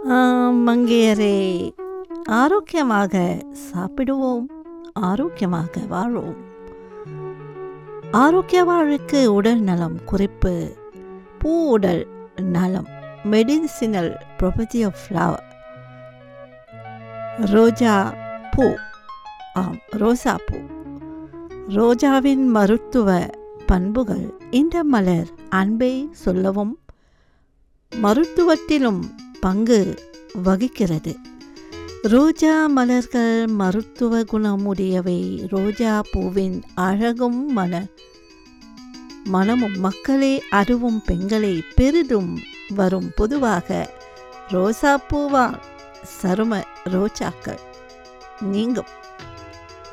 ஆம், மங்கையரே ஆரோக்கியமாக சாப்பிடுவோம் ஆரோக்கியமாக வாழ்வோம் ஆரோக்கிய வாழ்வுக்கு உடல் நலம் குறிப்பு பூ உடல் நலம் மெடிசினல் ப்ராப்பர்ட்டி ஆஃப் ஃப்ளவர் ரோஜா பூ ஆம் ரோசா பூ ரோஜாவின் மருத்துவ பண்புகள் இந்த மலர் அன்பை சொல்லவும் மருத்துவத்திலும் பங்கு வகிக்கிறது ரோஜா மலர்கள் மருத்துவ குணமுடையவை ரோஜா பூவின் அழகும் மன மனமும் மக்களே அறிவும் பெண்களை பெரிதும் வரும் பொதுவாக ரோசா பூவால் சரும ரோஜாக்கள் நீங்கும்